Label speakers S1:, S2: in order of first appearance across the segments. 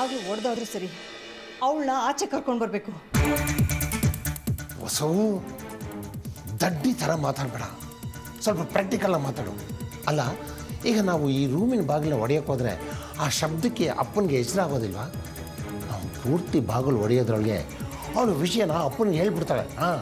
S1: ಬಾಗಿಲು ಒಡೆದಾದ್ರೂ ಸರಿ ಅವಳನ್ನ ಆಚೆ ಕರ್ಕೊಂಡು ಬರಬೇಕು
S2: ಹೊಸವು ದಡ್ಡಿ ಥರ ಮಾತಾಡಬೇಡ ಸ್ವಲ್ಪ ಪ್ರಾಕ್ಟಿಕಲಾಗಿ ಮಾತಾಡು ಅಲ್ಲ ಈಗ ನಾವು ಈ ರೂಮಿನ ಬಾಗಿಲ ಹೊಡೆಯೋಕೆ ಹೋದರೆ ಆ ಶಬ್ದಕ್ಕೆ ಅಪ್ಪನಿಗೆ ಎಚ್ಚರಾಗೋದಿಲ್ವಾ ನಾವು ಪೂರ್ತಿ ಬಾಗಿಲು ಹೊಡೆಯೋದ್ರೊಳಗೆ ಅವಳು ವಿಷಯನ ಅಪ್ಪನಿಗೆ ಹೇಳ್ಬಿಡ್ತಾಳೆ ಹಾಂ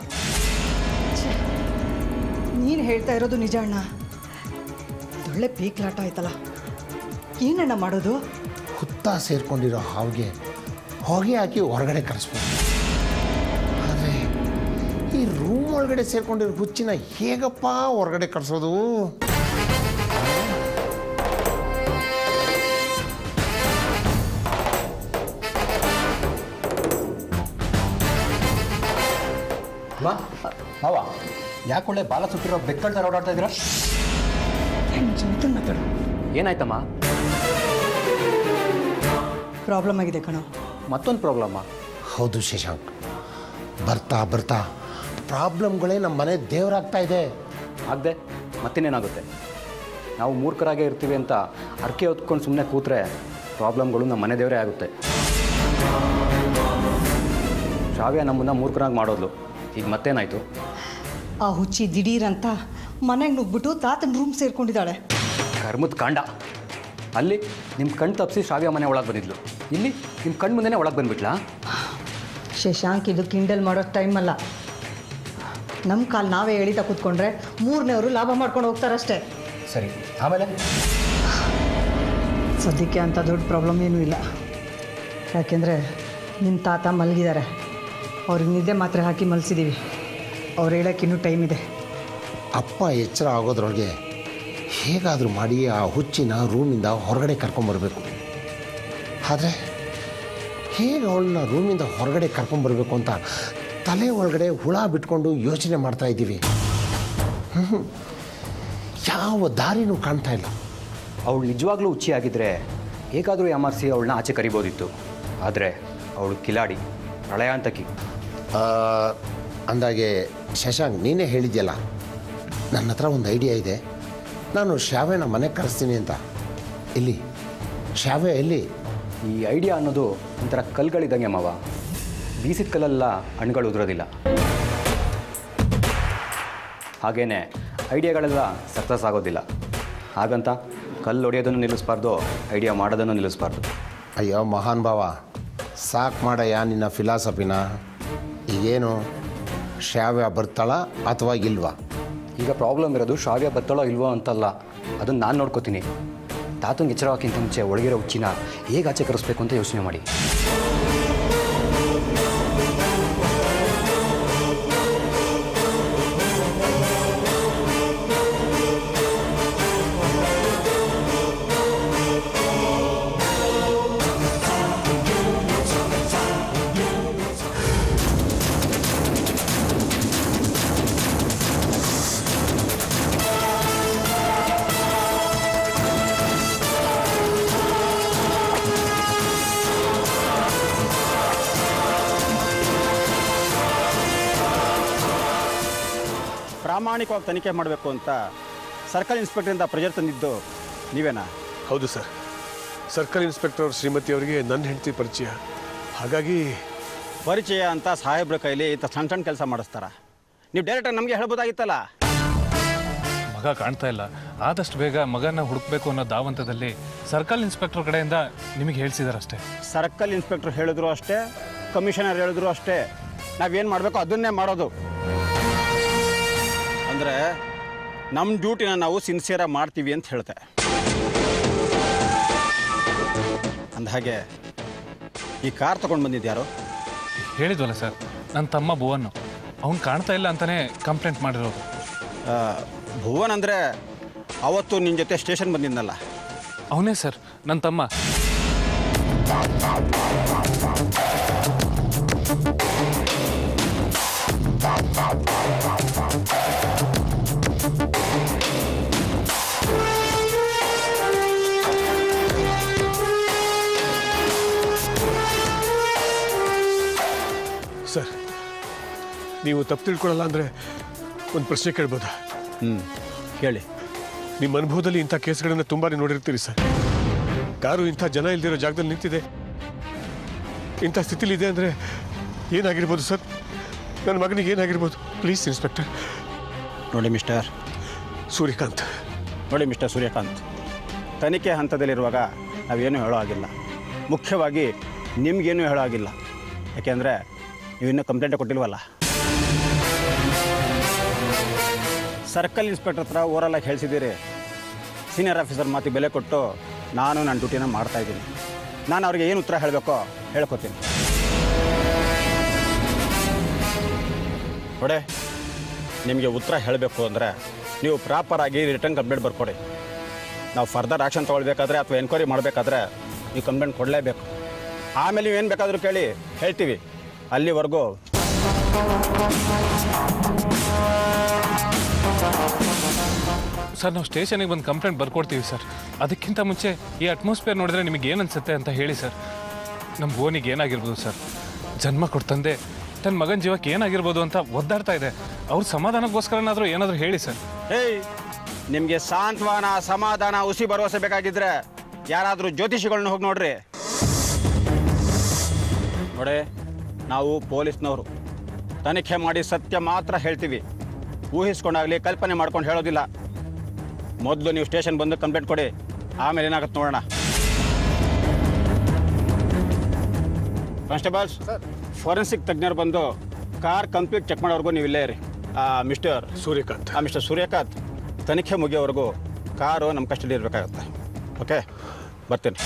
S1: ನೀನು ಹೇಳ್ತಾ ಇರೋದು ನಿಜ ಅಣ್ಣ ಒಳ್ಳೆ ಪೀಕ್ಲಾಟ ಆಯ್ತಲ್ಲ ಏನಣ್ಣ ಮಾಡೋದು
S2: ಹುತ್ತ ಸೇರ್ಕೊಂಡಿರೋ ಹಾವಿಗೆ ಹೊಗೆ ಹಾಕಿ ಹೊರಗಡೆ ಕರೆಸ್ಬೋದು ಆದರೆ ಈ ರೂಮ್ ಒಳಗಡೆ ಸೇರ್ಕೊಂಡಿರೋ ಹುಚ್ಚಿನ ಹೇಗಪ್ಪ ಹೊರಗಡೆ ಕರೆಸೋದು
S3: ಮಾ ಮಾವ ಯಾಕೆ ಒಳ್ಳೆ ಬಾಲ ಸುತ್ತಿರೋ ಬೆಕ್ಕಳ ಥರ ಓಡಾಡ್ತಾ ಇದ್ದೀರಾ
S1: ಜೊತೆ ಮಾತಾಡು
S3: ಏನಾಯ್ತಮ್ಮ
S1: ಪ್ರಾಬ್ಲಮ್ ಆಗಿದೆ ಕಣೋ
S3: ಮತ್ತೊಂದು ಪ್ರಾಬ್ಲಮ್ಮ
S2: ಹೌದು ಶಶಾಂಕ್ ಬರ್ತಾ ಬರ್ತಾ ಪ್ರಾಬ್ಲಮ್ಗಳೇ ನಮ್ಮ ಮನೆ ದೇವರಾಗ್ತಾ ಇದೆ
S3: ಆಗದೆ ಮತ್ತಿನ್ನೇನಾಗುತ್ತೆ ನಾವು ಮೂರ್ಖರಾಗೇ ಇರ್ತೀವಿ ಅಂತ ಅರ್ಕೆ ಹೊತ್ಕೊಂಡು ಸುಮ್ಮನೆ ಕೂತ್ರೆ ಪ್ರಾಬ್ಲಮ್ಗಳು ನಮ್ಮ ಮನೆ ದೇವರೇ ಆಗುತ್ತೆ ಶ್ರಾವ್ಯ ನಮ್ಮನ್ನ ಮೂರ್ಖರಾಗಿ ಮಾಡೋದ್ಲು ಈಗ ಮತ್ತೇನಾಯಿತು
S1: ಆ ಹುಚ್ಚಿ ದಿಢೀರ್ ಅಂತ ಮನೆಗೆ ನುಗ್ಬಿಟ್ಟು ತಾತನ ರೂಮ್ ಸೇರ್ಕೊಂಡಿದ್ದಾಳೆ
S3: ಕರ್ಮದ ಕಾಂಡ ಅಲ್ಲಿ ನಿಮ್ಮ ಕಣ್ಣು ತಪ್ಪಿಸಿ ಶ್ರಾವ್ಯ ಮನೆ ಒಳಗೆ ಬಂದಿದ್ಲು ಇಲ್ಲಿ ನಿಮ್ಮ ಕಣ್ಣು ಮುಂದೆನೇ ಒಳಗೆ ಬಂದ್ಬಿಟ್ಲಾ
S1: ಶಶಾಂಕ್ ಇದು ಕಿಂಡಲ್ ಮಾಡೋ ಟೈಮ್ ಅಲ್ಲ ನಮ್ಮ ಕಾಲು ನಾವೇ ಎಳಿತಾ ಕೂತ್ಕೊಂಡ್ರೆ ಮೂರನೇವರು ಲಾಭ ಮಾಡ್ಕೊಂಡು ಹೋಗ್ತಾರಷ್ಟೇ
S3: ಸರಿ ಆಮೇಲೆ
S1: ಸದ್ಯಕ್ಕೆ ಅಂಥ ದೊಡ್ಡ ಪ್ರಾಬ್ಲಮ್ ಏನೂ ಇಲ್ಲ ಯಾಕೆಂದರೆ ನಿಮ್ಮ ತಾತ ಮಲಗಿದ್ದಾರೆ ಅವ್ರಿಗೆ ನಿದ್ದೆ ಮಾತ್ರೆ ಹಾಕಿ ಮಲಗಿಸಿದ್ದೀವಿ ಅವ್ರು ಹೇಳೋಕೆ ಇನ್ನೂ ಟೈಮ್ ಇದೆ
S2: ಅಪ್ಪ ಎಚ್ಚರ ಆಗೋದ್ರೊಳಗೆ ಹೇಗಾದರೂ ಮಾಡಿ ಆ ಹುಚ್ಚಿನ ರೂಮಿಂದ ಹೊರಗಡೆ ಕರ್ಕೊಂಬರ್ಬೇಕು ಆದರೆ ಹೇಗೆ ಅವಳನ್ನ ರೂಮಿಂದ ಹೊರಗಡೆ ಕರ್ಕೊಂಬರ್ಬೇಕು ಅಂತ ತಲೆ ಒಳಗಡೆ ಹುಳ ಬಿಟ್ಕೊಂಡು ಯೋಚನೆ ಮಾಡ್ತಾ ಇದ್ದೀವಿ ಹ್ಮ್. ಯಾವ ದಾರಿನೂ ಕಾಣ್ತಾ ಇಲ್ಲ
S3: ಅವಳು ನಿಜವಾಗ್ಲೂ ಹುಚ್ಚಿ ಆಗಿದ್ರೆ ಹೇಗಾದರೂ ಯಾಮಾರಿಸಿ ಅವಳನ್ನ ಆಚೆ ಕರಿಬೋದಿತ್ತು ಆದರೆ ಅವಳು ಕಿಲಾಡಿ ಪ್ರಳಯಾಂತಕಿ
S2: ಆ, ಅಂದಾಗೆ ಶಶಾಂಕ್ ನೀನೇ ಹೇಳಿದ್ಯಲ್ಲ ನನ್ನ ಹತ್ರ ಒಂದು ಐಡಿಯಾ ಇದೆ ನಾನು ಶಾವೆನ ಮನೆಗೆ ಕರೆಸ್ತೀನಿ ಅಂತ ಇಲ್ಲಿ ಶಾವೆ ಎಲ್ಲಿ
S3: ಈ ಐಡಿಯಾ ಅನ್ನೋದು ಒಂಥರ ಕಲ್ಗಳಿದ್ದಂಗೆ ಮಾವ ಬೀಸಿದ ಕಲ್ಲೆಲ್ಲ ಹಣ್ಣುಗಳು ಉದುರೋದಿಲ್ಲ ಹಾಗೇನೆ ಐಡಿಯಾಗಳೆಲ್ಲ ಸಕ್ಸಸ್ ಆಗೋದಿಲ್ಲ ಹಾಗಂತ ಕಲ್ಲು ಹೊಡೆಯೋದನ್ನು ನಿಲ್ಲಿಸ್ಬಾರ್ದು ಐಡಿಯಾ ಮಾಡೋದನ್ನು ನಿಲ್ಲಿಸ್ಬಾರ್ದು
S2: ಅಯ್ಯೋ ಮಹಾನ್ ಭಾವ ಸಾಕು ಮಾಡಯ್ಯ ನಿನ್ನ ಫಿಲಾಸಫಿನ ಈಗೇನು ಶಾವ್ಯ ಬರ್ತಾಳ ಅಥವಾ ಇಲ್ವಾ
S3: ಈಗ ಪ್ರಾಬ್ಲಮ್ ಇರೋದು ಶ್ರಾವ್ಯ ಬತ್ತಳೋ ಇಲ್ವೋ ಅಂತಲ್ಲ ಅದನ್ನು ನಾನು ನೋಡ್ಕೋತೀನಿ ತಾತಂಗೆ ಎಚ್ಚರಕ್ಕಿಂತ ಮುಂಚೆ ಒಳಗಿರೋ ಹುಚ್ಚಿನ ಹೇಗೆ ಆಚೆ ಕರೆಸ್ಬೇಕು ಅಂತ ಯೋಚನೆ ಮಾಡಿ
S4: ಪ್ರಾಮಾಣಿಕವಾಗಿ ತನಿಖೆ ಮಾಡಬೇಕು ಅಂತ ಸರ್ಕಲ್ ಇನ್ಸ್ಪೆಕ್ಟರಿಂದ ಪ್ರೆಜರ್ ತಂದಿದ್ದು ನೀವೇನಾ
S5: ಹೌದು ಸರ್ ಸರ್ಕಲ್ ಇನ್ಸ್ಪೆಕ್ಟರ್ ಅವ್ರ ಶ್ರೀಮತಿ ಅವರಿಗೆ ನನ್ನ ಹೆಂಡತಿ ಪರಿಚಯ ಹಾಗಾಗಿ
S4: ಪರಿಚಯ ಅಂತ ಸಾಹೇಬ್ರ ಕೈಲಿ ಇಂಥ ಸಣ್ಣ ಸಣ್ಣ ಕೆಲಸ ಮಾಡಿಸ್ತಾರ ನೀವು ಡೈರೆಕ್ಟಾಗಿ ನಮಗೆ ಹೇಳ್ಬೋದಾಗಿತ್ತಲ್ಲ
S6: ಮಗ ಕಾಣ್ತಾ ಇಲ್ಲ ಆದಷ್ಟು ಬೇಗ ಮಗನ ಹುಡುಕ್ಬೇಕು ಅನ್ನೋ ದಾವಂತದಲ್ಲಿ ಸರ್ಕಲ್ ಇನ್ಸ್ಪೆಕ್ಟರ್ ಕಡೆಯಿಂದ ನಿಮಗೆ ಹೇಳ್ಸಿದಾರಷ್ಟೇ
S4: ಸರ್ಕಲ್ ಇನ್ಸ್ಪೆಕ್ಟರ್ ಹೇಳಿದ್ರು ಅಷ್ಟೇ ಕಮಿಷನರ್ ಹೇಳಿದ್ರು ಅಷ್ಟೇ ನಾವೇನು ಮಾಡಬೇಕು ಅದನ್ನೇ ಮಾಡೋದು ಅಂದರೆ ನಮ್ಮ ಡ್ಯೂಟಿನ ನಾವು ಸಿನ್ಸಿಯರಾಗಿ ಮಾಡ್ತೀವಿ ಅಂತ ಹೇಳ್ತೆ ಅಂದಹಾಗೆ ಈ ಕಾರ್ ತೊಗೊಂಡು ಬಂದಿದ್ದು ಯಾರು
S6: ಹೇಳಿದ್ವಲ್ಲ ಸರ್ ನನ್ನ ತಮ್ಮ ಭುವನ್ ಅವ್ನು ಕಾಣ್ತಾ ಇಲ್ಲ ಅಂತಾನೆ ಕಂಪ್ಲೇಂಟ್ ಮಾಡಿರೋದು
S4: ಆ, ಭುವನ್ ಅಂದರೆ ಅವತ್ತು ನಿನ್ನ ಜೊತೆ ಸ್ಟೇಷನ್ ಬಂದಿದ್ನಲ್ಲ
S6: ಅವನೇ ಸರ್ ನನ್ನ ತಮ್ಮ
S5: ಸರ್ ನೀವು ತಪ್ಪು ತಿಳ್ಕೊಳ್ಳಲ್ಲ ಅಂದರೆ ಒಂದು ಪ್ರಶ್ನೆ ಕೇಳ್ಬೋದಾ
S4: ಹ್ಞೂ ಹೇಳಿ
S5: ನಿಮ್ಮ ಅನುಭವದಲ್ಲಿ ಇಂಥ ಕೇಸ್ಗಳನ್ನು ತುಂಬಾ ನೋಡಿರ್ತೀರಿ ಸರ್ ಕಾರು ಇಂಥ ಜನ ಇಲ್ದಿರೋ ಜಾಗದಲ್ಲಿ ನಿಂತಿದೆ ಇಂಥ ಸ್ಥಿತಿಲಿದೆ ಅಂದರೆ ಏನಾಗಿರ್ಬೋದು ಸರ್ ನನ್ನ ಮಗನಿಗೆ ಏನಾಗಿರ್ಬೋದು ಪ್ಲೀಸ್ ಇನ್ಸ್ಪೆಕ್ಟರ್
S4: ನೋಡಿ ಮಿಸ್ಟರ್
S5: ಸೂರ್ಯಕಾಂತ್
S4: ನೋಡಿ ಮಿಸ್ಟರ್ ಸೂರ್ಯಕಾಂತ್ ತನಿಖೆ ಹಂತದಲ್ಲಿರುವಾಗ ನಾವೇನೂ ಹೇಳೋ ಆಗಿಲ್ಲ ಮುಖ್ಯವಾಗಿ ನಿಮಗೇನು ಹೇಳೋ ಆಗಿಲ್ಲ ಯಾಕೆಂದರೆ ನೀವಿನ್ನೂ ಕಂಪ್ಲೇಂಟ್ ಕೊಟ್ಟಿಲ್ವಲ್ಲ ಸರ್ಕಲ್ ಇನ್ಸ್ಪೆಕ್ಟರ್ ಹತ್ರ ಓರಲಾಗಿ ಹೇಳಿಸಿದ್ದೀರಿ ಸೀನಿಯರ್ ಆಫೀಸರ್ ಮಾತಿಗೆ ಬೆಲೆ ಕೊಟ್ಟು ನಾನು ನನ್ನ ಡ್ಯೂಟಿನ ಮಾಡ್ತಾ ಇದ್ದೀನಿ ನಾನು ಅವ್ರಿಗೆ ಏನು ಉತ್ತರ ಹೇಳಬೇಕೋ ಹೇಳ್ಕೊತೀನಿ ನೋಡೆ ನಿಮಗೆ ಉತ್ತರ ಹೇಳಬೇಕು ಅಂದರೆ ನೀವು ಪ್ರಾಪರಾಗಿ ರಿಟರ್ನ್ ಕಂಪ್ಲೇಂಟ್ ಬರ್ಕೊಡಿ ನಾವು ಫರ್ದರ್ ಆ್ಯಕ್ಷನ್ ತೊಗೊಳ್ಬೇಕಾದ್ರೆ ಅಥವಾ ಎನ್ಕ್ವೈರಿ ಮಾಡಬೇಕಾದ್ರೆ ನೀವು ಕಂಪ್ಲೇಂಟ್ ಕೊಡಲೇಬೇಕು ಆಮೇಲೆ ನೀವು ಏನು ಬೇಕಾದರೂ ಕೇಳಿ ಹೇಳ್ತೀವಿ ಅಲ್ಲಿವರೆಗೂ
S6: ಸರ್ ನಾವು ಸ್ಟೇಷನಿಗೆ ಬಂದು ಕಂಪ್ಲೇಂಟ್ ಬರ್ಕೊಡ್ತೀವಿ ಸರ್ ಅದಕ್ಕಿಂತ ಮುಂಚೆ ಈ ಅಟ್ಮಾಸ್ಫಿಯರ್ ನೋಡಿದ್ರೆ ನಿಮಗೆ ಏನು ಅನ್ಸುತ್ತೆ ಅಂತ ಹೇಳಿ ಸರ್ ನಮ್ಮ ಬೋನಿಗೆ ಏನಾಗಿರ್ಬೋದು ಸರ್ ಜನ್ಮ ಕೊಡ್ತಂದೆ ತನ್ನ ಮಗನ ಜೀವಕ್ಕೆ ಏನಾಗಿರ್ಬೋದು ಅಂತ ಒದ್ದಾಡ್ತಾ ಇದೆ ಅವ್ರ ಸಮಾಧಾನಕ್ಕೋಸ್ಕರನಾದರೂ ಏನಾದರೂ ಹೇಳಿ ಸರ್
S4: ಹೇಯ್ ನಿಮಗೆ ಸಾಂತ್ವನ ಸಮಾಧಾನ ಹುಸಿ ಭರವಸೆ ಬೇಕಾಗಿದ್ರೆ ಯಾರಾದರೂ ಜ್ಯೋತಿಷಿಗಳನ್ನ ಹೋಗಿ ನೋಡ್ರಿ ನೋಡೆ ನಾವು ಪೊಲೀಸ್ನವರು ತನಿಖೆ ಮಾಡಿ ಸತ್ಯ ಮಾತ್ರ ಹೇಳ್ತೀವಿ ಊಹಿಸ್ಕೊಂಡಾಗಲಿ ಕಲ್ಪನೆ ಮಾಡ್ಕೊಂಡು ಹೇಳೋದಿಲ್ಲ ಮೊದಲು ನೀವು ಸ್ಟೇಷನ್ ಬಂದು ಕಂಪ್ಲೇಂಟ್ ಕೊಡಿ ಆಮೇಲೆ ಏನಾಗುತ್ತೆ ನೋಡೋಣ ಕಾನ್ಸ್ಟೇಬಲ್ಸ್ ಫೋರೆನ್ಸಿಕ್ ತಜ್ಞರು ಬಂದು ಕಾರ್ ಕಂಪ್ಲೀಟ್ ಚೆಕ್ ಮಾಡೋವರೆಗೂ ನೀವು ಇಲ್ಲೇ ಇರಿ ಮಿಸ್ಟರ್
S5: ಸೂರ್ಯಕಾಂತ್
S4: ಆ ಮಿಸ್ಟರ್ ಸೂರ್ಯಕಾಂತ್ ತನಿಖೆ ಮುಗಿಯೋವರೆಗೂ ಕಾರು ನಮ್ಮ ಕಸ್ಟಡಿ ಇರಬೇಕಾಗತ್ತೆ ಓಕೆ ಬರ್ತೀನಿ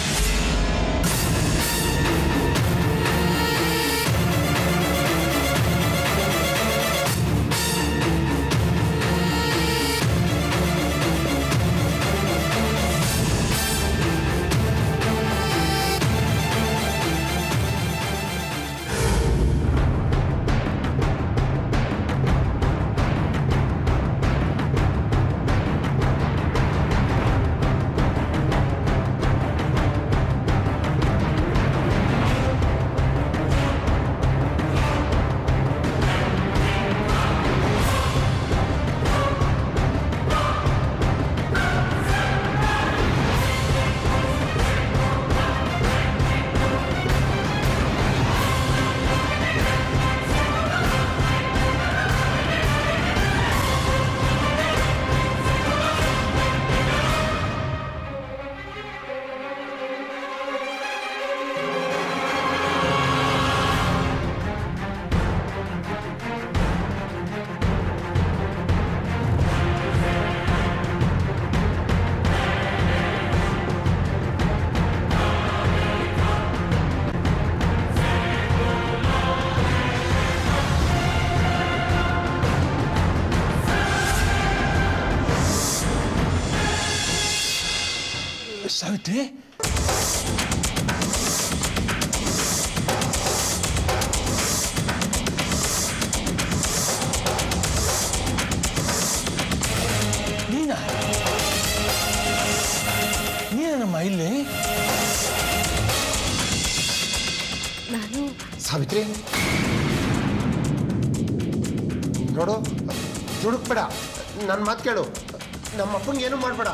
S5: ಸಾವಿತ್ರಿ
S7: ನೀನಾ ನೀನಮ್ಮ ಇಲ್ಲಿ
S2: ನಾನು ಸಾವಿತ್ರಿ ನೋಡು ದುಡುಕ್ಬೇಡ ನನ್ನ ಮಾತು ಕೇಳು ನಮ್ಮ ಅಪ್ಪಂಗೆ ಏನು ಮಾಡಬೇಡ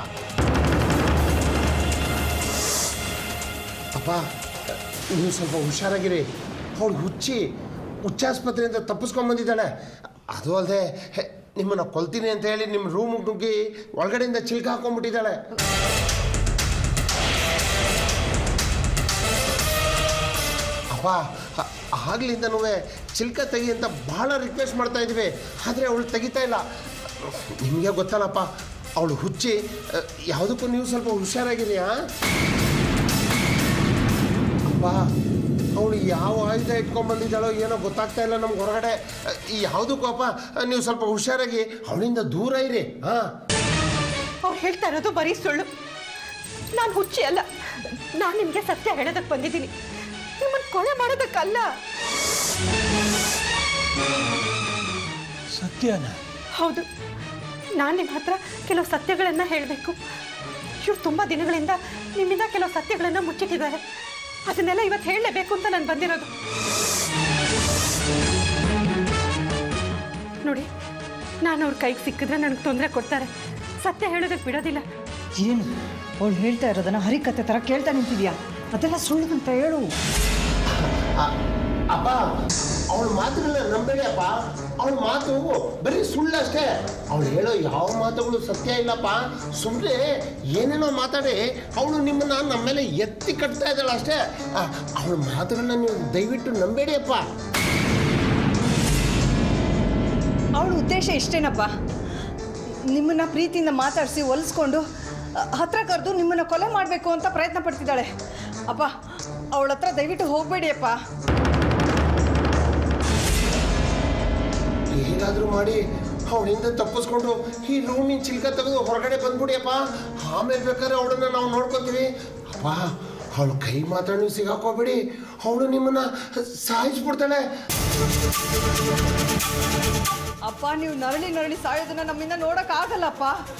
S2: ಅಪ್ಪ ನೀವು ಸ್ವಲ್ಪ ಹುಷಾರಾಗಿರಿ ಅವಳು ಹುಚ್ಚಿ ಹುಚ್ಚಾಸ್ಪತ್ರೆಯಿಂದ ತಪ್ಪಿಸ್ಕೊಂಬಂದಿದ್ದಾಳೆ ಅದು ಅಲ್ಲದೆ ನಿಮ್ಮನ್ನು ಕೊಲ್ತೀನಿ ಅಂತ ಹೇಳಿ ನಿಮ್ಮ ರೂಮಿಗೆ ನುಗ್ಗಿ ಒಳಗಡೆಯಿಂದ ಚಿಲ್ಕ ಹಾಕೊಂಡ್ಬಿಟ್ಟಿದ್ದಾಳೆ ಅಪ್ಪ ಆ- ಆಗ್ಲಿಂದನೂ ಚಿಲ್ಕ ತೆಗಿ ಅಂತ ಭಾಳ ರಿಕ್ವೆಸ್ಟ್ ಮಾಡ್ತಾ ಇದ್ವಿ ಆದರೆ ಅವಳು ತೆಗಿತಾ ಇಲ್ಲ ನಿಮಗೆ ಗೊತ್ತಲ್ಲಪ್ಪ ಅವಳು ಹುಚ್ಚಿ ಅ, ಯಾವುದಕ್ಕೂ ನೀವು ಸ್ವಲ್ಪ ಹುಷಾರಾಗಿರಿ ಆ ಅಪ್ಪ ಅವಳು ಯಾವ ಆಯುಧ ಇಟ್ಕೊಂಡ್ಬಂದಿದ್ದಾಳೋ ಏನೋ ಗೊತ್ತಾಗ್ತಾ ಇಲ್ಲ ನಮ್ಗೆ ಹೊರಗಡೆ ಅ, ಈ ಯಾವುದಕ್ಕೂ ಅಪ್ಪ ನೀವು ಸ್ವಲ್ಪ ಹುಷಾರಾಗಿ ಅವಳಿಂದ ದೂರ ಇರಿ ಹಾಂ
S8: ಅವ್ರು ಹೇಳ್ತಾ ಇರೋದು ಬರೀ ಸುಳ್ಳು ನಾನು ಹುಚ್ಚಿ ಅಲ್ಲ ನಾನು ನಿಮಗೆ ಸತ್ಯ ಹೇಳೋದಕ್ಕೆ ಬಂದಿದ್ದೀನಿ ನಿಮ್ಮನ್ನು ಕೊಲೆ ಮಾಡೋದಕ್ಕಲ್ಲ
S7: ಸತ್ಯನ
S8: ಹೌದು ನಾನು ನಿಮ್ಮ ಹತ್ರ ಕೆಲವು ಸತ್ಯಗಳನ್ನು ಹೇಳಬೇಕು ಇವ್ರು ತುಂಬ ದಿನಗಳಿಂದ ನಿಮ್ಮಿಂದ ಕೆಲವು ಸತ್ಯಗಳನ್ನು ಮುಚ್ಚಿಟ್ಟಿದ್ದಾರೆ ಅದನ್ನೆಲ್ಲ ಇವತ್ತು ಹೇಳಲೇಬೇಕು ಅಂತ ನಾನು ಬಂದಿರೋದು ನೋಡಿ ನಾನು ಅವ್ರ ಕೈಗೆ ಸಿಕ್ಕಿದ್ರೆ ನನಗೆ ತೊಂದರೆ ಕೊಡ್ತಾರೆ ಸತ್ಯ ಹೇಳೋದಕ್ಕೆ ಬಿಡೋದಿಲ್ಲ
S1: ಏನು ಅವಳು ಹೇಳ್ತಾ ಇರೋದನ್ನ ಹರಿಕತೆ ಥರ ಕೇಳ್ತಾ ನಿಂತಿದ್ಯಾ ಅದೆಲ್ಲ ಸುಳ್ಳು ಅಂತ ಹೇಳು
S2: ಅಪ್ಪ ಅವಳ ಮಾತುಗಳನ್ನ ನಂಬೇಡಿ ಅಪ್ಪ ಅವಳ ಮಾತು ಬರೀ ಸುಳ್ಳಷ್ಟೇ ಅವಳು ಹೇಳೋ ಯಾವ ಮಾತುಗಳು ಸತ್ಯ ಇಲ್ಲಪ್ಪ ಸುಮ್ಮನೆ ಏನೇನೋ ಮಾತಾಡಿ ಅವಳು ನಿಮ್ಮನ್ನ ನಮ್ಮ ಮೇಲೆ ಎತ್ತಿ ಕಟ್ತಾ ಇದ್ದಾಳೆ ಅಷ್ಟೇ ಅವಳ ಮಾತುಗಳನ್ನ ನೀವು ದಯವಿಟ್ಟು ನಂಬೇಡಿ ಅಪ್ಪ
S1: ಅವಳ ಉದ್ದೇಶ ಇಷ್ಟೇನಪ್ಪ ನಿಮ್ಮನ್ನ ಪ್ರೀತಿಯಿಂದ ಮಾತಾಡಿಸಿ ಒಲಿಸ್ಕೊಂಡು ಹತ್ರ ಕರೆದು ನಿಮ್ಮನ್ನು ಕೊಲೆ ಮಾಡಬೇಕು ಅಂತ ಪ್ರಯತ್ನ ಪಡ್ತಿದ್ದಾಳೆ ಅಪ್ಪ ಅವಳ ಹತ್ರ ದಯವಿಟ್ಟು ಹೋಗಬೇಡಿ ಅಪ್ಪ
S2: ಹೇಗಾದರೂ ಮಾಡಿ ಅವಳಿಂದ ತಪ್ಪಿಸ್ಕೊಂಡು ಈ ರೂಮಿನ ಚಿಲ್ಕ ತೆಗೆದು ಹೊರಗಡೆ ಬಂದ್ಬಿಡಿಯಪ್ಪ ಆಮೇಲೆ ಬೇಕಾದ್ರೆ ಅವಳನ್ನ ನಾವು ನೋಡ್ಕೊತೀವಿ ಅಪ್ಪ ಅವಳು ಕೈ ಮಾತ್ರ ನೀವು ಸಿಗಾಕೋಬೇಡಿ ಅವಳು ನಿಮ್ಮನ್ನ ಸಾಯಿಸ್ಬಿಡ್ತಾಳೆ
S1: ಅಪ್ಪ ನೀವು ನರಳಿ ನರಳಿ ಸಾಯೋದನ್ನ ನಮ್ಮಿಂದ ನೋಡೋಕ್ಕಾಗಲ್ಲಪ್ಪ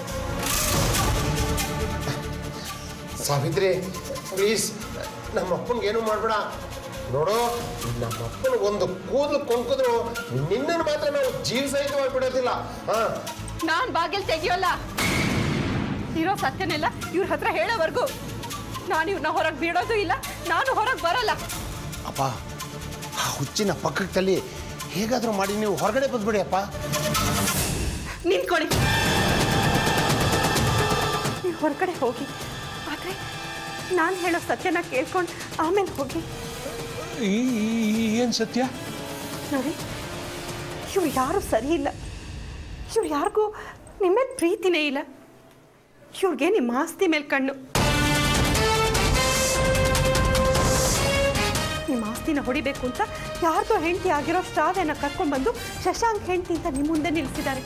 S2: ಸಾವಿತ್ರಿ ಪ್ಲೀಸ್ ನಮ್ಮ ಅಪ್ಪನಿಗೆ ಏನು ಮಾಡಬೇಡ ನೋಡು ನಮ್ಮ ಅಪ್ಪನ ಒಂದು ಕೂದಲು ಕೊಂಕಿದ್ರು ನಿನ್ನನ್ನು ಮಾತ್ರ ನಾವು ಜೀವ ಸಹಿತವಾಗಿ ಬಿಡೋದಿಲ್ಲ ಹಾಂ
S8: ನಾನು ಬಾಗಿಲು ತೆಗಿಯೋಲ್ಲ ಇರೋ ಸತ್ಯನೆಲ್ಲ ಇವ್ರ ಹತ್ರ ಹೇಳೋವರೆಗೂ ನಾನು ಇವ್ರನ್ನ ಹೊರಗೆ ಬಿಡೋದು ಇಲ್ಲ ನಾನು ಹೊರಗೆ ಬರಲ್ಲ
S2: ಅಪ್ಪ ಆ ಹುಚ್ಚಿನ ಪಕ್ಕಕ್ಕೆ ತಲ್ಲಿ ಹೇಗಾದರೂ ಮಾಡಿ ನೀವು ಹೊರಗಡೆ ಬಂದ್ಬಿಡಿ ಅಪ್ಪ
S8: ನಿಂತ್ಕೊಳ್ಳಿ ನೀವು ಹೊರಗಡೆ ಹೋಗಿ ಆದರೆ ನಾನು ಹೇಳೋ ಸತ್ಯನ ಕೇಳ್ಕೊಂಡು ಆಮೇಲೆ ಹೋಗಿ
S7: ಏನು ಸತ್ಯ
S8: ನೋಡಿ ಇವ್ರು ಯಾರು ಸರಿ ಇಲ್ಲ ಇವ್ರು ಯಾರಿಗೂ ನಿಮ್ಮ ಮೇಲೆ ಪ್ರೀತಿನೇ ಇಲ್ಲ ಇವ್ರಿಗೆ ನಿಮ್ಮ ಆಸ್ತಿ ಮೇಲೆ ಕಣ್ಣು ನಿಮ್ಮ ಆಸ್ತಿನ ಹೊಡಿಬೇಕು ಅಂತ ಯಾರ್ದೋ ಹೆಂಡತಿ ಆಗಿರೋ ಶ್ರಾವ್ಯನ ಕರ್ಕೊಂಡ್ಬಂದು ಶಶಾಂಕ್ ಹೆಂಡತಿ ಅಂತ ನಿಮ್ಮ ಮುಂದೆ ನಿಲ್ಲಿಸಿದ್ದಾರೆ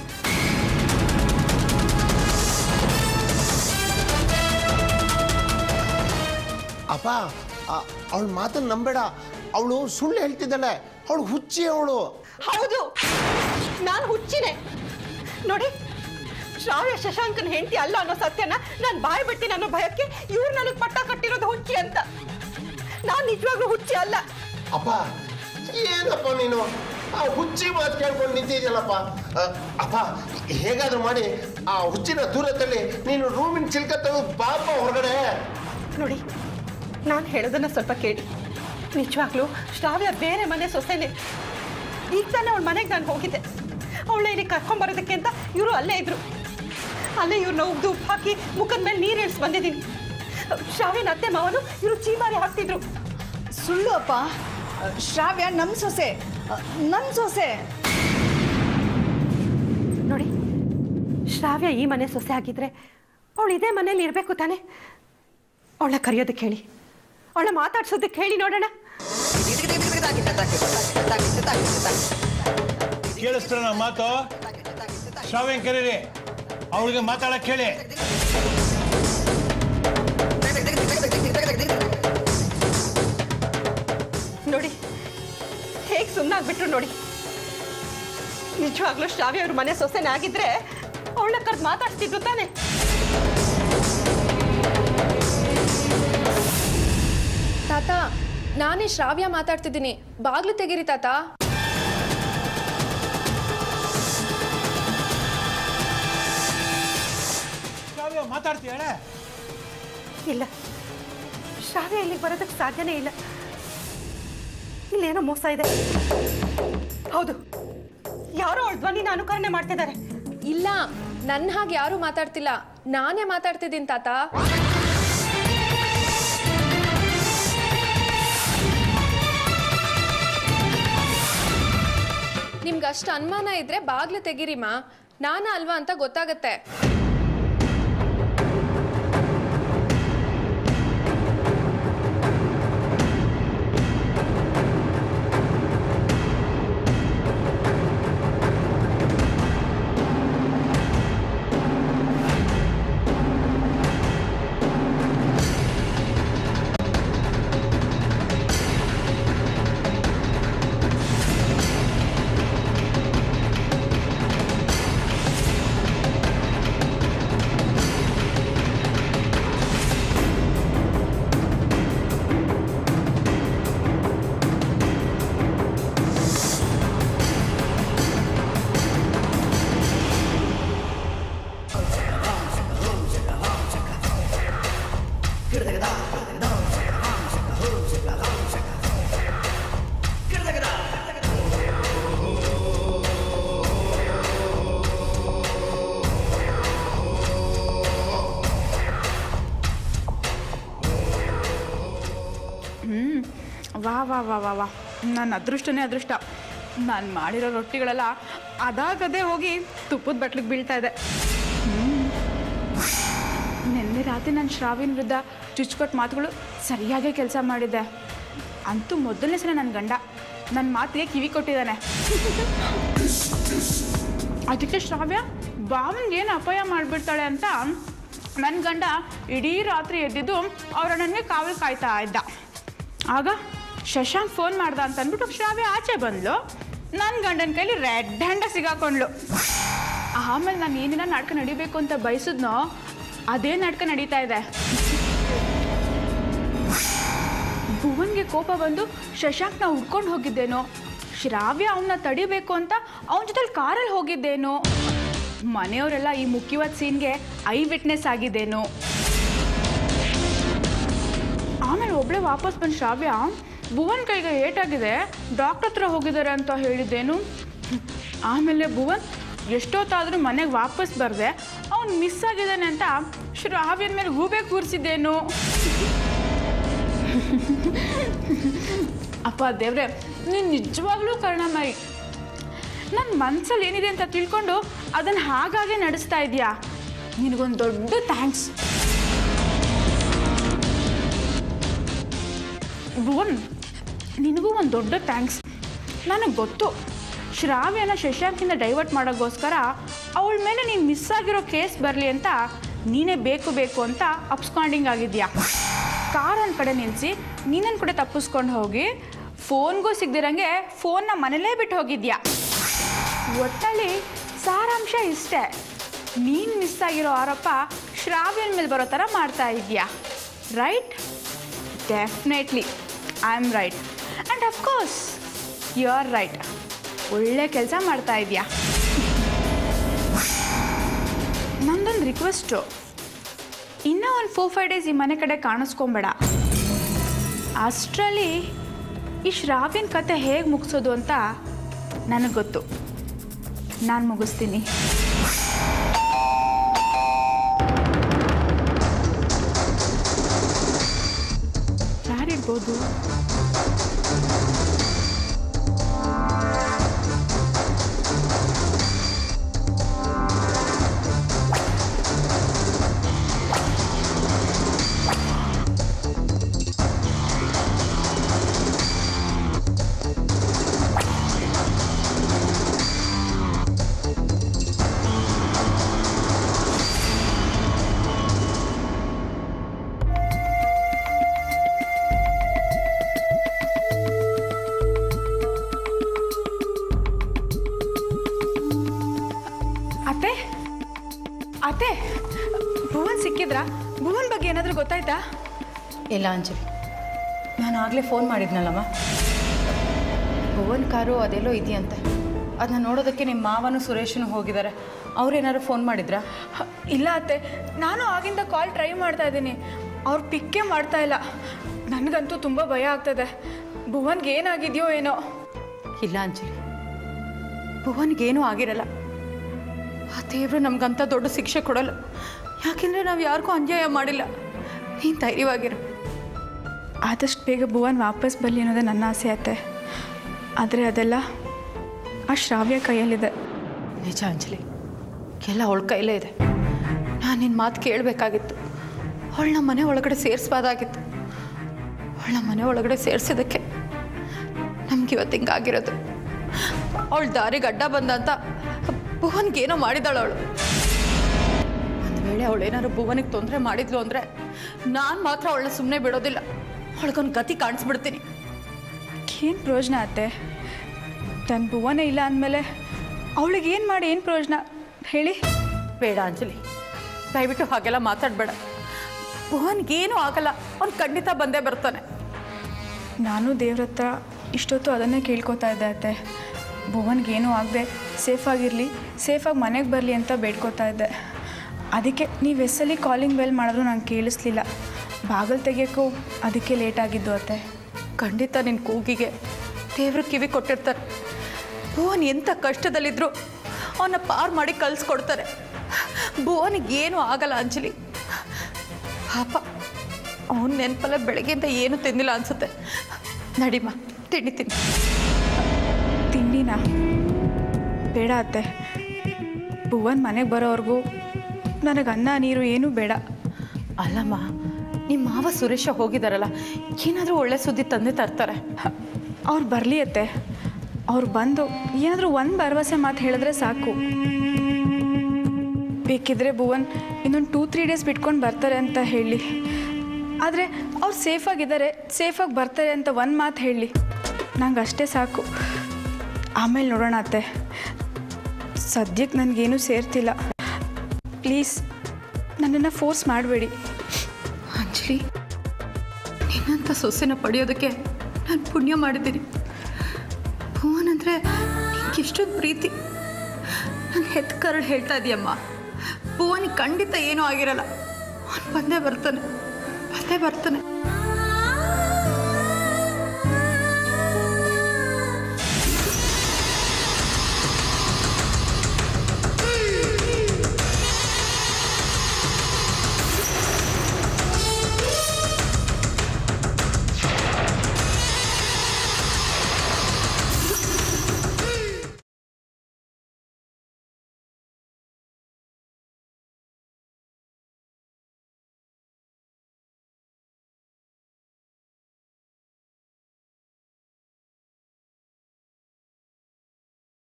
S2: ಅಪ್ಪ ಅವಳ ಮಾತನ್ನು ನಂಬೇಡ ಅವಳು ಸುಳ್ಳು ಹೇಳ್ತಿದ್ದಾಳೆ ಅವಳು ಹುಚ್ಚಿ ಅವಳು
S8: ಹೌದು ನಾನು ಹುಚ್ಚಿನೇ ನೋಡಿ ಶ್ರಾವ್ಯ ಶಶಾಂಕನ ಹೆಂಡತಿ ಅಲ್ಲ ಅನ್ನೋ ಸತ್ಯನ ನಾನು ಬಾಯ್ ಬಿಡ್ತೀನಿ ಅನ್ನೋ ಭಯಕ್ಕೆ ಇವ್ರು ನನಗೆ ಪಟ್ಟ ಕಟ್ಟಿರೋದು ಹುಚ್ಚಿ ಅಂತ ನಾನು ನಿಜವಾಗ್ಲೂ ಹುಚ್ಚಿ ಅಲ್ಲ
S2: ಅಪ್ಪ ಏನಪ್ಪ ನೀನು ಆ ಹುಚ್ಚಿ ಮಾತು ಕೇಳ್ಕೊಂಡು ನಿಂತಿದ್ಯಲ್ಲಪ್ಪ ಆ, ಅಪ್ಪ ಹೇಗಾದ್ರೂ ಮಾಡಿ ಆ ಹುಚ್ಚಿನ ದೂರದಲ್ಲಿ ನೀನು ರೂಮಿನ ಚಿಲ್ಕ ತೆಗೆದು ಬಾಪ ಹೊರಗಡೆ
S8: ನೋಡಿ ನಾನು ಹೇಳೋದನ್ನ ಸ್ವಲ್ಪ ಕೇಳಿ ನಿಜವಾಗ್ಲೂ ಶ್ರಾವ್ಯ ಬೇರೆ ಮನೆ ಸೊಸೆನೆ ಈಗ ತಾನೇ ಅವಳ ಮನೆಗೆ ನಾನು ಹೋಗಿದ್ದೆ ಅವಳ ಇಲ್ಲಿ ಕರ್ಕೊಂಬರೋದಕ್ಕೆ ಅಂತ ಇವರು ಅಲ್ಲೇ ಇದ್ರು ಅಲ್ಲೇ ಇವ್ರನ್ನ ಉಗ್ದು ಉಪ್ಪು ಹಾಕಿ ಮುಖದ ಮೇಲೆ ನೀರು ಇಳಿಸಿ ಬಂದಿದ್ದೀನಿ ಶ್ರಾವ್ಯನ ಅತ್ತೆ ಮಾವನು ಇವರು ಚೀಮಾರಿ ಹಾಕ್ತಿದ್ರು
S1: ಸುಳ್ಳು ಅಪ್ಪ ಶ್ರಾವ್ಯ ನಮ್ಮ ಸೊಸೆ ನನ್ನ ಸೊಸೆ
S8: ನೋಡಿ ಶ್ರಾವ್ಯ ಈ ಮನೆ ಸೊಸೆ ಆಗಿದ್ರೆ ಅವಳು ಇದೇ ಮನೇಲಿ ಇರಬೇಕು ತಾನೆ ಅವಳ ಕರೆಯೋದಕ್ಕೆ ಹೇಳಿ ಅವಳ ಮಾತಾಡ್ಸೋದಕ್ಕೆ ಹೇಳಿ ನೋಡೋಣ
S7: ಕೇಳಿಸ್ತ್ರ ನಮ್ಮ ಮಾತು ಶ್ರಾವ್ಯನ್ ಕರೀರಿ ಅವಳಿಗೆ ಮಾತಾಡಕ್ ಹೇಳಿ
S8: ನೋಡಿ ಹೇಗೆ ಸುಮ್ಮನಾಗ್ಬಿಟ್ರು ನೋಡಿ ನಿಜವಾಗ್ಲೂ ಶ್ರಾವ್ಯ ಅವ್ರ ಮನೆ ಸೊಸೆನೇ ಆಗಿದ್ರೆ ಅವಳನ್ನ ಕರೆದು ಮಾತಾಡ್ತಿದ್ರು ತಾನೆ
S9: ತಾತ ನಾನೇ ಶ್ರಾವ್ಯ ಮಾತಾಡ್ತಿದ್ದೀನಿ ಬಾಗ್ಲು ತೆಗೀರಿ ತಾತ
S7: ಶ್ರಾವ್ಯ ಮಾತಾಡ್ತೀಯಾಳೆ
S8: ಇಲ್ಲ ಶ್ರಾವ್ಯ ಇಲ್ಲಿಗೆ ಬರೋದಕ್ಕೆ ಸಾಧ್ಯನೇ ಇಲ್ಲ ಇಲ್ಲೇನೋ ಮೋಸ ಇದೆ ಹೌದು ಯಾರೋ ಅವಳ ಧ್ವನಿನ ಅನುಕರಣೆ ಮಾಡ್ತಿದ್ದಾರೆ
S9: ಇಲ್ಲ ನನ್ನ ಹಾಗೆ ಯಾರೂ ಮಾತಾಡ್ತಿಲ್ಲ ನಾನೇ ಮಾತಾಡ್ತಿದ್ದೀನಿ ತಾತ ನಿಮ್ಗೆ ಅಷ್ಟು ಅನುಮಾನ ಇದ್ರೆ ಬಾಗ್ಲು ತೆಗೀರಿಮಾ ನಾನ ಅಲ್ವಾ ಅಂತ ಗೊತ್ತಾಗತ್ತೆ
S10: ವಾ ವಾ ವಾ ವಾ ವಾ ನನ್ನ ಅದೃಷ್ಟನೇ ಅದೃಷ್ಟ ನಾನು ಮಾಡಿರೋ ರೊಟ್ಟಿಗಳೆಲ್ಲ ಅದಾಗದೇ ಹೋಗಿ ತುಪ್ಪದ ಬಟ್ಲಿಗೆ ಬೀಳ್ತಾ ಇದೆ ಹ್ಮ್. ನಿನ್ನೆ ರಾತ್ರಿ ನಾನು ಶ್ರಾವಿನ ವಿರುದ್ಧ ಚುಚ್ಕೊಟ್ಟು ಮಾತುಗಳು ಸರಿಯಾಗೇ ಕೆಲಸ ಮಾಡಿದ್ದೆ ಅಂತೂ ಮೊದಲನೇ ಸಲ ನನ್ನ ಗಂಡ ನನ್ನ ಮಾತಿಗೆ ಕಿವಿ ಕೊಟ್ಟಿದ್ದಾನೆ ಅದಕ್ಕೆ ಶ್ರಾವ್ಯ ಬಾವನ್ಗೆ ಏನು ಅಪಾಯ ಮಾಡಿಬಿಡ್ತಾಳೆ ಅಂತ ನನ್ನ ಗಂಡ ಇಡೀ ರಾತ್ರಿ ಎದ್ದಿದ್ದು ಅವರ ನನಗೆ ಕಾವಲು ಕಾಯ್ತಾ ಇದ್ದ ಆಗ ಶಶಾಂಕ್ ಫೋನ್ ಮಾಡ್ದ ಅಂತ ಅಂದ್ಬಿಟ್ಟು ಶ್ರಾವ್ಯ ಆಚೆ ಬಂದ್ಲು ನನ್ನ ಗಂಡನ ಕೈಲಿ ರೆಡ್ ಹ್ಯಾಂಡ ಸಿಗಾಕೊಂಡ್ಲು ಆಮೇಲೆ ನಾನು ಏನೇನ ನಾಟಕ ನಡಿಬೇಕು ಅಂತ ಬಯಸಿದ್ನೋ ಅದೇ ನಾಟಕ ನಡೀತಾ ಇದೆ ಭುವನ್ಗೆ ಕೋಪ ಬಂದು ಶಶಾಂಕ್ನ ಹುಡ್ಕೊಂಡು ಹೋಗಿದ್ದೇನೋ ಶ್ರಾವ್ಯ ಅವನ್ನ ತಡಿಬೇಕು ಅಂತ ಅವನ ಜೊತೆಲಿ ಕಾರಲ್ಲಿ ಹೋಗಿದ್ದೇನೋ ಮನೆಯವರೆಲ್ಲ ಈ ಮುಖ್ಯವಾದ ಸೀನ್ಗೆ ಐ ವಿಟ್ನೆಸ್ ಆಗಿದ್ದೇನೋ ಆಮೇಲೆ ಒಬ್ಳೆ ವಾಪಸ್ ಬಂದು ಶ್ರಾವ್ಯ ಭುವನ್ ಕೈಗೆ ಏಟಾಗಿದೆ ಡಾಕ್ಟರ್ ಹತ್ರ ಹೋಗಿದ್ದಾರೆ ಅಂತ ಹೇಳಿದ್ದೇನು ಹ್ಮ್. ಆಮೇಲೆ ಭುವನ್ ಎಷ್ಟೊತ್ತಾದರೂ ಮನೆಗೆ ವಾಪಸ್ ಬರದೆ ಅವ್ನು ಮಿಸ್ ಆಗಿದ್ದಾನೆ ಅಂತ ಶ್ರಾವ್ಯನ ಮೇಲೆ ಗೂಬೆ ಕೂರಿಸಿದ್ದೇನು ಅಪ್ಪ ದೇವ್ರೆ ನೀನು ನಿಜವಾಗ್ಲೂ ಕರುಣಾಮಯಿ ನನ್ನ ಮನಸ್ಸಲ್ಲಿ ಏನಿದೆ ಅಂತ ತಿಳ್ಕೊಂಡು ಅದನ್ನು ಹಾಗಾಗೆ ನಡೆಸ್ತಾ ಇದೆಯಾ ನಿನಗೊಂದು ದೊಡ್ಡ ಥ್ಯಾಂಕ್ಸ್ ಭುವನ್ ನಿನಗೂ ಒಂದು ದೊಡ್ಡ ಥ್ಯಾಂಕ್ಸ್ ನನಗೆ ಗೊತ್ತು ಶ್ರಾವ್ಯನ ಶಶಾಂಕಿಂದ ಡೈವರ್ಟ್ ಮಾಡೋಕ್ಕೋಸ್ಕರ ಅವಳ ಮೇಲೆ ನೀನು ಮಿಸ್ ಆಗಿರೋ ಕೇಸ್ ಬರಲಿ ಅಂತ ನೀನೇ ಬೇಕು ಬೇಕು ಅಂತ ಅಪ್ಸ್ಕಾಂಡಿಂಗ್ ಆಗಿದ್ಯಾ ಕಾರ್ ಒಂದು ಕಡೆ ನಿಲ್ಲಿಸಿ ನೀನೊಂದು ಕಡೆ ತಪ್ಪಿಸ್ಕೊಂಡು ಹೋಗಿ ಫೋನ್ಗೂ ಸಿಗ್ದಿರಂಗೆ ಫೋನ್ನ ಮನೇಲೇ ಬಿಟ್ಟು ಹೋಗಿದ್ಯಾ ಒಟ್ಟಲ್ಲಿ ಸಾರಾಂಶ ಇಷ್ಟೇ ನೀನು ಮಿಸ್ ಆಗಿರೋ ಆರೋಪ ಶ್ರಾವ್ಯನ ಮೇಲೆ ಬರೋ ಥರ ಮಾಡ್ತಾ ಇದೆಯಾ right definitely I am right and of course you are right ಒಳ್ಳೆ ಕೆಲಸ ಮಾಡ್ತಾ ಇದೆಯಾ ನಂದೊಂದು ರಿಕ್ವೆಸ್ಟು ಇನ್ನೂ ಒಂದು ಫೋರ್ ಫೈವ್ ಡೇಸ್ ಈ ಮನೆ ಕಡೆ ಕಾಣಿಸ್ಕೊಂಬೇಡ ಅಷ್ಟರಲ್ಲಿ ಈ ಶ್ರಾವ್ಯನ ಕತೆ ಹೇಗೆ ಮುಗಿಸೋದು ಅಂತ ನನಗೆ ಗೊತ್ತು ನಾನು ಮುಗಿಸ್ತೀನಿ ಯಾರಿರ್ಬೋದು ಅತ್ತೆ ಅತ್ತೆ ಭುವನ್ ಸಿಕ್ಕಿದ್ರಾ ಭುವನ್ ಬಗ್ಗೆ ಏನಾದರೂ ಗೊತ್ತಾಯ್ತಾ
S1: ಇಲ್ಲ ಅಂಜಲಿ ನಾನು ಆಗಲೇ ಫೋನ್ ಮಾಡಿದ್ನಲ್ಲಮ್ಮ ಭುವನ್ ಕಾರು ಅದೆಲ್ಲೋ ಇದೆಯಂತೆ ಅದನ್ನ ನೋಡೋದಕ್ಕೆ ನಿಮ್ಮ ಮಾವನು ಸುರೇಶನು ಹೋಗಿದ್ದಾರೆ ಅವ್ರೇನಾದ್ರು ಫೋನ್ ಮಾಡಿದ್ರಾ
S10: ಹ, ಇಲ್ಲ ಅತ್ತೆ ನಾನು ಆಗಿಂದ ಕಾಲ್ ಟ್ರೈ ಮಾಡ್ತಾ ಇದ್ದೀನಿ ಅವ್ರು ಪಿಕ್ಕೇ ಮಾಡ್ತಾ ಇಲ್ಲ ನನಗಂತೂ ತುಂಬ ಭಯ ಆಗ್ತದೆ ಭುವನ್ಗೆ ಏನಾಗಿದೆಯೋ ಏನೋ
S1: ಇಲ್ಲ ಅಂಜಲಿ ಭುವನ್ಗೇನೂ ಆಗಿರಲ್ಲ ಆ ದೇವ್ರು ನಮ್ಗಂತ ದೊಡ್ಡ ಶಿಕ್ಷೆ ಕೊಡಲ್ಲ ಯಾಕೆಂದರೆ ನಾವು ಯಾರಿಗೂ ಅನ್ಯಾಯ ಮಾಡಿಲ್ಲ ನೀನು ಧೈರ್ಯವಾಗಿರು
S10: ಆದಷ್ಟು ಬೇಗ ಭುವನ್ ವಾಪಸ್ ಬರಲಿ ಅನ್ನೋದೇ ನನ್ನ ಆಸೆ ಅತ್ತೆ ಆದರೆ ಅದೆಲ್ಲ ಆ ಶ್ರಾವ್ಯ ಕೈಯಲ್ಲಿದೆ
S1: ನಿಜ ಅಂಜಲಿ ಎಲ್ಲ ಅವಳ ಕೈಲೇ ಇದೆ ನಾನು ನಿನ್ನ ಮಾತು ಕೇಳಬೇಕಾಗಿತ್ತು ಅವಳನ್ನ ಮನೆ ಒಳಗಡೆ ಸೇರಿಸ್ಬೋದಾಗಿತ್ತು ಅವಳನ್ನ ಮನೆ ಒಳಗಡೆ ಸೇರಿಸಿದ್ದಕ್ಕೆ ನಮ್ಗೆ ಇವತ್ತು ಹಿಂಗಾಗಿರೋದು ಅವಳ ದಾರಿಗೆ ಅಡ್ಡ ಬಂದ ಅಂತ ಭುವನ್ಗೇನೋ ಮಾಡಿದಾಳು ಅವಳು ಒಂದು ವೇಳೆ ಅವಳೇನಾದ್ರು ಭುವನಿಗೆ ತೊಂದರೆ ಮಾಡಿದ್ಲು ಅಂದರೆ ನಾನು ಮಾತ್ರ ಅವಳನ್ನ ಸುಮ್ಮನೆ ಬಿಡೋದಿಲ್ಲ ಅವಳಿಗೊಂದು ಗತಿ ಕಾಣಿಸ್ಬಿಡ್ತೀನಿ
S10: ಏನು ಪ್ರಯೋಜನ ಅತ್ತೆ ತನ್ನ ಭುವನೇ ಇಲ್ಲ ಅಂದಮೇಲೆ ಅವಳಿಗೆ ಏನು ಮಾಡಿ ಏನು ಪ್ರಯೋಜನ ಹೇಳಿ
S1: ಬೇಡ ಅಂಜಲಿ ದಯವಿಟ್ಟು ಹಾಗೆಲ್ಲ ಮಾತಾಡಬೇಡ ಭುವನ್ಗೇನೂ ಆಗಲ್ಲ ಅವ್ನು ಖಂಡಿತ ಬಂದೇ ಬರ್ತಾನೆ
S10: ನಾನು ದೇವ್ರ ಹತ್ರ ಇಷ್ಟೊತ್ತು ಅದನ್ನೇ ಕೇಳ್ಕೊತಾ ಇದ್ದೆ ಅತ್ತೆ ಭುವನ್ಗೇನೂ ಆಗದೆ ಸೇಫಾಗಿರಲಿ ಸೇಫಾಗಿ ಮನೆಗೆ ಬರಲಿ ಅಂತ ಬೇಡ್ಕೊತಾ ಇದ್ದೆ ಅದಕ್ಕೆ ನೀವು ಎಸ್ಸಲ್ಲಿ ಕಾಲಿಂಗ್ ಬೆಲ್ ಮಾಡಿದ್ರು ನಂಗೆ ಕೇಳಿಸ್ಲಿಲ್ಲ ಬಾಗಿಲು ತೆಗಿಯೋಕ್ಕೂ ಅದಕ್ಕೆ ಲೇಟ್ ಆಗಿದ್ದು ಅತ್ತೆ
S1: ಖಂಡಿತ ನಿನ್ನ ಕೂಗಿಗೆ ದೇವ್ರ ಕಿವಿ ಕೊಟ್ಟಿರ್ತಾರೆ ಭುವನ್ ಎಂಥ ಕಷ್ಟದಲ್ಲಿದ್ರು ಅವನ್ನ ಪಾರ್ ಮಾಡಿ ಕಳಿಸ್ಕೊಡ್ತಾರೆ ಭುವನಿಗೇನು ಆಗಲ್ಲ ಅಂಜಲಿ ಪಾಪ ಅವನ ನೆನಪಲ್ಲ ಬೆಳಗ್ಗೆಯಿಂದ ಏನು ತಿಂದಿಲ್ಲ ಅನ್ಸುತ್ತೆ
S8: ನಡಿಮ್ಮ ತಿಂಡಿ ತಿನ್ನಿ
S10: ತಿಂಡಿನ ಬೇಡ ಅತ್ತೆ ಭುವನ್ ಮನೆಗೆ ಬರೋವರೆಗೂ ನನಗೆ ಅನ್ನ ನೀರು ಏನೂ ಬೇಡ
S8: ಅಲ್ಲಮ್ಮ ನಿಮ್ಮ ಮಾವ ಸುರೇಶ ಹೋಗಿದಾರಲ್ಲ ಏನಾದರೂ ಒಳ್ಳೆ ಸುದ್ದಿ ತಂದೆ ತರ್ತಾರೆ
S10: ಅವ್ರು ಬರಲಿ ಅತ್ತೆ ಅವ್ರು ಬಂದು ಏನಾದರೂ ಒಂದು ಭರವಸೆ ಮಾತು ಹೇಳಿದ್ರೆ ಸಾಕು ಬೇಕಿದ್ರೆ ಭುವನ್ ಇನ್ನೊಂದು ಟೂ ತ್ರೀ ಡೇಸ್ ಬಿಟ್ಕೊಂಡು ಬರ್ತಾರೆ ಅಂತ ಹೇಳಿ ಆದರೆ ಅವ್ರು ಸೇಫಾಗಿದ್ದಾರೆ ಸೇಫಾಗಿ ಬರ್ತಾರೆ ಅಂತ ಒಂದು ಮಾತು ಹೇಳಿ ನಂಗೆ ಅಷ್ಟೇ ಸಾಕು ಆಮೇಲೆ ನೋಡೋಣ ಅತ್ತೆ ಸದ್ಯಕ್ಕೆ ನನಗೇನು ಸೇರ್ತಿಲ್ಲ ಪ್ಲೀಸ್ ನನ್ನನ್ನು ಫೋರ್ಸ್ ಮಾಡಬೇಡಿ
S8: ಅಂಜಲಿ ನಿನ್ನಂಥ ಸೊಸೆನ ಪಡೆಯೋದಕ್ಕೆ ನಾನು ಪುಣ್ಯ ಮಾಡಿದ್ದೀನಿ ಭುವನ್ ಅಂದರೆ ನಿಂಗೆ ಎಷ್ಟೊಂದು ಪ್ರೀತಿ ನಾನು ಹೆತ್ ಕರಡು ಹೇಳ್ತಾ ಇದೀಯಮ್ಮ ಭುವನಿಗೆ ಖಂಡಿತ ಏನೂ ಆಗಿರಲ್ಲ ಅವನು ಬಂದೇ ಬರ್ತಾನೆ ಬಂದೇ ಬರ್ತಾನೆ